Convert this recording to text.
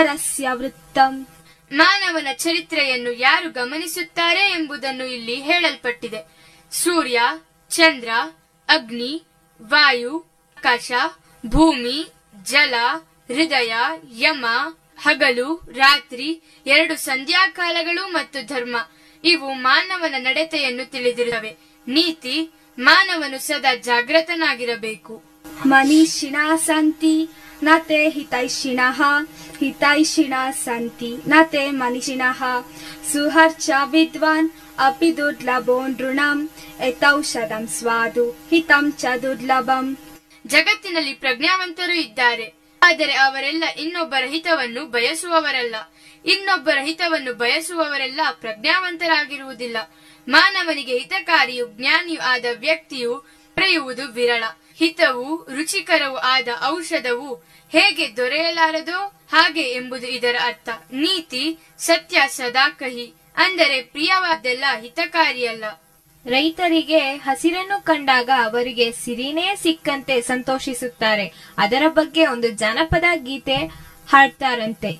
ತಸ್ಯ ವೃತ್ತಂ ಮಾನವನ ಚರಿತ್ರೆಯನ್ನು ಯಾರು ಗಮನಿಸುತ್ತಾರೆ ಎಂಬುದನ್ನು ಇಲ್ಲಿ ಹೇಳಲ್ಪಟ್ಟಿದೆ ಸೂರ್ಯ ಚಂದ್ರ ಅಗ್ನಿ ವಾಯು ಆಕಾಶ ಭೂಮಿ ಜಲ ಹೃದಯ ಯಮ ಹಗಲು ರಾತ್ರಿ ಎರಡು ಸಂಧ್ಯಾಕಾಲಗಳು ಮತ್ತು ಧರ್ಮ ಇವು ಮಾನವನ ನಡತೆಯನ್ನು ತಿಳಿದಿರುತ್ತವೆ ನೀತಿ ಮಾನವನು ಸದಾ ಜಾಗೃತನಾಗಿರಬೇಕು ಮನೀಷಿಣಃ ಸಂತಿ ನ ತೇ ಹಿತೈಷಿಣಃ ಹಿತೈಷಿಣಃ ಸಂತಿ ನ ತೇ ಮನಿಷಿಣಃ ಸುಹರ್ಚ ವಿದ್ವಾನ್ ಅಪಿ ದುರ್ಲಭೋ ನೃಣಂ ಯತೌಷಧಂ ಸ್ವಾದು ಹಿತಂ ಚ ದುರ್ಲಭಂ ಜಗತ್ತಿನಲ್ಲಿ ಪ್ರಜ್ಞಾವಂತರು ಇದ್ದಾರೆ ಆದರೆ ಅವರೆಲ್ಲ ಇನ್ನೊಬ್ಬರ ಹಿತವನ್ನು ಬಯಸುವವರಲ್ಲ ಇನ್ನೊಬ್ಬರ ಹಿತವನ್ನು ಬಯಸುವವರೆಲ್ಲ ಪ್ರಜ್ಞಾವಂತರಾಗಿರುವುದಿಲ್ಲ ಮಾನವನಿಗೆ ಹಿತಕಾರಿಯು ಜ್ಞಾನಿಯೂ ಆದ ವ್ಯಕ್ತಿಯು ಪಡೆಯುವುದು ವಿರಳ ಹಿತವು ರುಚಿಕರವೂ ಆದ ಔಷಧವು ಹೇಗೆ ದೊರೆಯಲಾರದೋ ಹಾಗೆ ಎಂಬುದು ಇದರ ಅರ್ಥ ನೀತಿ ಸತ್ಯ ಸದಾ ಕಹಿ ಅಂದರೆ ಪ್ರಿಯವಾದ್ದೆಲ್ಲ ಹಿತಕಾರಿಯಲ್ಲ ರೈತರಿಗೆ ಹಸಿರನ್ನು ಕಂಡಾಗ ಅವರಿಗೆ ಸಿರಿನೇ ಸಿಕ್ಕಂತೆ ಸಂತೋಷಿಸುತ್ತಾರೆ ಅದರ ಬಗ್ಗೆ ಒಂದು ಜನಪದ ಗೀತೆ ಹಾಡ್ತಾರಂತೆ